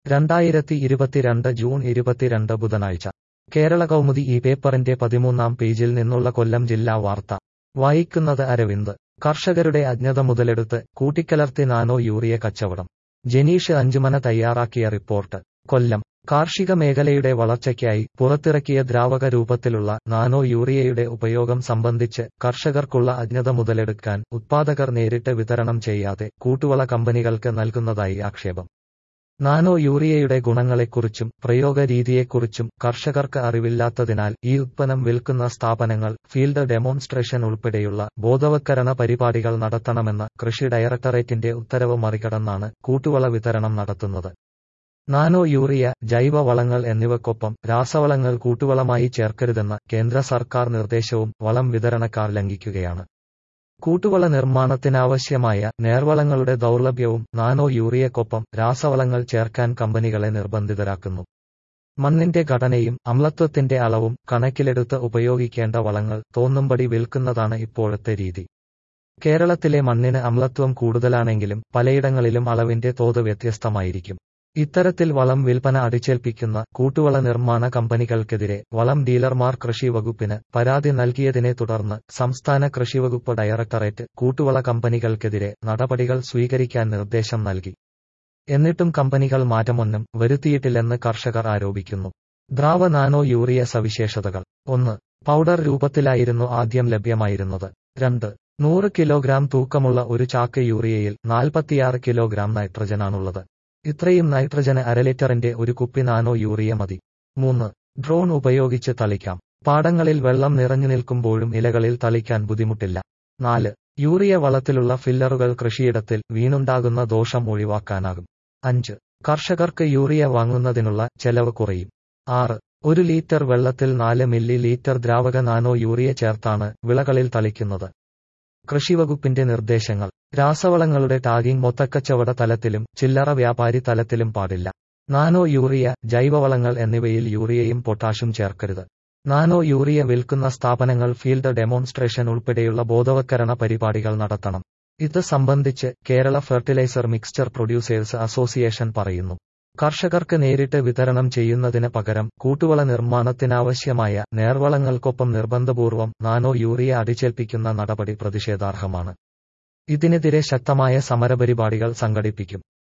രണ്ടായിരത്തി ഇരുപത്തിരണ്ട് ജൂൺ ഇരുപത്തിരണ്ട് ബുധനാഴ്ച കേരള കൗമുദി ഈ പേപ്പറിന്റെ പതിമൂന്നാം പേജിൽ നിന്നുള്ള കൊല്ലം ജില്ലാ വാർത്ത വായിക്കുന്നത് അരവിന്ദ് കർഷകരുടെ അജ്ഞത മുതലെടുത്ത് കൂട്ടിക്കലർത്തി നാനോ യൂറിയ കച്ചവടം ജനീഷ് അഞ്ചുമന തയ്യാറാക്കിയ റിപ്പോർട്ട് കൊല്ലം കാർഷിക മേഖലയുടെ വളർച്ചയ്ക്കായി പുറത്തിറക്കിയ ദ്രാവക രൂപത്തിലുള്ള നാനോ യൂറിയയുടെ ഉപയോഗം സംബന്ധിച്ച് കർഷകർക്കുള്ള അജ്ഞത മുതലെടുക്കാൻ ഉത്പാദകർ നേരിട്ട് വിതരണം ചെയ്യാതെ കൂട്ടുവള കമ്പനികൾക്ക് നൽകുന്നതായി ആക്ഷേപം നാനോ യൂറിയയുടെ ഗുണങ്ങളെക്കുറിച്ചും പ്രയോഗരീതിയെക്കുറിച്ചും കർഷകർക്ക് അറിവില്ലാത്തതിനാൽ ഈ ഉത്പന്നം വിൽക്കുന്ന സ്ഥാപനങ്ങൾ ഫീൽഡ് ഡെമോൺസ്ട്രേഷൻ ഉൾപ്പെടെയുള്ള ബോധവത്കരണ പരിപാടികൾ നടത്തണമെന്ന കൃഷി ഡയറക്ടറേറ്റിന്റെ ഉത്തരവ് മറികടന്നാണ് കൂട്ടുവള വിതരണം നടത്തുന്നത് നാനോ യൂറിയ ജൈവ വളങ്ങൾ എന്നിവയ്ക്കൊപ്പം രാസവളങ്ങൾ കൂട്ടുവളമായി ചേർക്കരുതെന്ന കേന്ദ്ര സർക്കാർ നിർദ്ദേശവും വളം വിതരണക്കാർ ലംഘിക്കുകയാണ് കൂട്ടുവള നിർമ്മാണത്തിനാവശ്യമായ നേർവളങ്ങളുടെ ദൗർലഭ്യവും നാനോ യൂറിയക്കൊപ്പം രാസവളങ്ങൾ ചേർക്കാൻ കമ്പനികളെ നിർബന്ധിതരാക്കുന്നു മണ്ണിന്റെ ഘടനയും അമ്ലത്വത്തിന്റെ അളവും കണക്കിലെടുത്ത് ഉപയോഗിക്കേണ്ട വളങ്ങൾ തോന്നുംപടി വിൽക്കുന്നതാണ് ഇപ്പോഴത്തെ രീതി കേരളത്തിലെ മണ്ണിന് അമ്ലത്വം കൂടുതലാണെങ്കിലും പലയിടങ്ങളിലും അളവിന്റെ തോത് വ്യത്യസ്തമായിരിക്കും ഇത്തരത്തിൽ വളം വിൽപ്പന അടിച്ചേൽപ്പിക്കുന്ന കൂട്ടുവള നിർമ്മാണ കമ്പനികൾക്കെതിരെ വളം ഡീലർമാർ കൃഷി വകുപ്പിന് പരാതി നൽകിയതിനെ തുടർന്ന് സംസ്ഥാന കൃഷിവകുപ്പ് ഡയറക്ടറേറ്റ് കൂട്ടുവള കമ്പനികൾക്കെതിരെ നടപടികൾ സ്വീകരിക്കാൻ നിർദ്ദേശം നൽകി എന്നിട്ടും കമ്പനികൾ മാറ്റമൊന്നും വരുത്തിയിട്ടില്ലെന്ന് കർഷകർ ആരോപിക്കുന്നു ദ്രാവ നാനോ യൂറിയ സവിശേഷതകൾ ഒന്ന് പൗഡർ രൂപത്തിലായിരുന്നു ആദ്യം ലഭ്യമായിരുന്നത് രണ്ട് നൂറ് കിലോഗ്രാം തൂക്കമുള്ള ഒരു ചാക്ക് യൂറിയയിൽ നാൽപ്പത്തിയാറ് കിലോഗ്രാം നൈട്രജനാണുള്ളത് ഇത്രയും നൈട്രജന് അരലിറ്ററിന്റെ ഒരു കുപ്പി നാനോ യൂറിയ മതി മൂന്ന് ഡ്രോൺ ഉപയോഗിച്ച് തളിക്കാം പാടങ്ങളിൽ വെള്ളം നിറഞ്ഞു നിൽക്കുമ്പോഴും ഇലകളിൽ തളിക്കാൻ ബുദ്ധിമുട്ടില്ല നാല് യൂറിയ വളത്തിലുള്ള ഫില്ലറുകൾ കൃഷിയിടത്തിൽ വീണുണ്ടാകുന്ന ദോഷം ഒഴിവാക്കാനാകും അഞ്ച് കർഷകർക്ക് യൂറിയ വാങ്ങുന്നതിനുള്ള ചെലവ് കുറയും ആറ് ഒരു ലീറ്റർ വെള്ളത്തിൽ നാല് മില്ലി ലീറ്റർ ദ്രാവക നാനോ യൂറിയ ചേർത്താണ് വിളകളിൽ തളിക്കുന്നത് കൃഷിവകുപ്പിന്റെ നിർദ്ദേശങ്ങൾ രാസവളങ്ങളുടെ ടാഗിംഗ് മൊത്തക്കച്ചവട തലത്തിലും ചില്ലറ വ്യാപാരി തലത്തിലും പാടില്ല നാനോ യൂറിയ ജൈവവളങ്ങൾ എന്നിവയിൽ യൂറിയയും പൊട്ടാഷും ചേർക്കരുത് നാനോ യൂറിയ വിൽക്കുന്ന സ്ഥാപനങ്ങൾ ഫീൽഡ് ഡെമോൺസ്ട്രേഷൻ ഉൾപ്പെടെയുള്ള ബോധവത്കരണ പരിപാടികൾ നടത്തണം ഇത് സംബന്ധിച്ച് Kerala fertiliser mixture producers association പറയുന്നു കർഷകർക്ക് നേരിട്ട് വിതരണം ചെയ്യുന്നതിന് പകരം കൂട്ടുവള നിർമ്മാണത്തിനാവശ്യമായ നേർവളങ്ങൾക്കൊപ്പം നിർബന്ധപൂർവം നാനോ യൂറിയ അടിച്ചേൽപ്പിക്കുന്ന നടപടി പ്രതിഷേധാർഹമാണ് ഇതിനെതിരെ ശക്തമായ സമരപരിപാടികൾ സംഘടിപ്പിക്കും